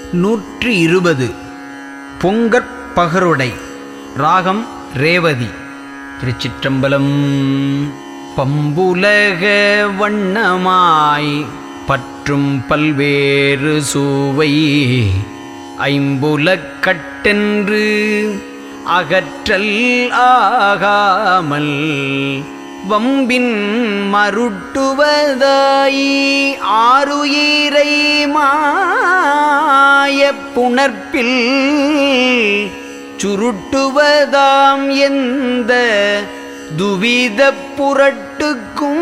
நூற்றி இருபது பொங்கற்பகருடை ராகம் ரேவதி திருச்சிற்றம்பலம் பம்புலக வண்ணமாய் பற்றும் பல்வேறு சூவை ஐம்புலக் கட்டென்று அகற்றல் ஆகாமல் வம்பின் மருட்டுவதாய் ஆருயிரை மாயப் புணர்ப்பில் சுருட்டுவதாம் எந்த துவித புரட்டுக்கும்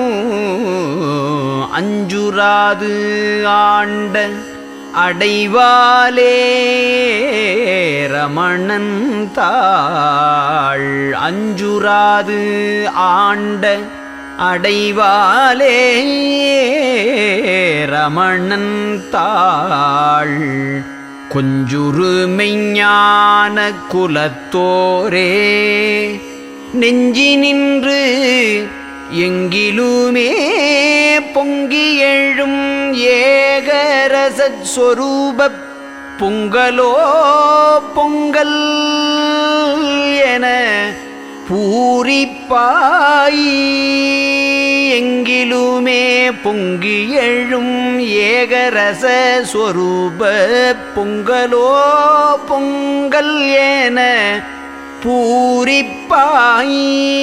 அஞ்சுராது ஆண்ட அடைவாலே ரமணன் தாள் அஞ்சுராது ஆண்ட அடைவாலே ரமணன் தாள் கொஞ்சுரு மெஞ்ஞான குலத்தோரே நெஞ்சி நின்று எங்கிலுமே பொங்கி எழும் ஏகரசத் சொரூபப் பொங்கலோ பொங்கல் என பூரிப்பாய் எங்கிலுமே பொங்கி எழும் ஏகரச ஸ்வரூப பொங்கலோ பொங்கல் என பூரிப்பாய்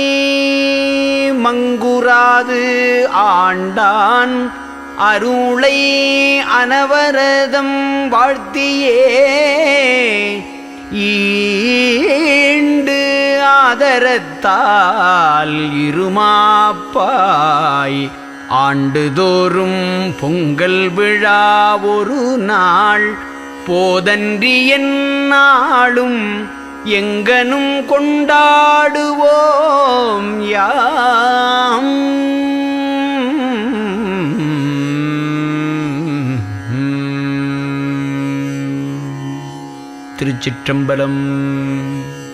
மங்குராது ஆண்டான் அருளை அனவரதம் வாழ்த்தியே ஈண்டு ஆதரத்தால் இருமாப்பாய் ஆண்டுதோறும் பொங்கல் விழா ஒரு நாள் போதன்றி எந்நாளும் எங்கனும் கொண்டாடுவோம் யாம் திருச்சிற்றம்பலம்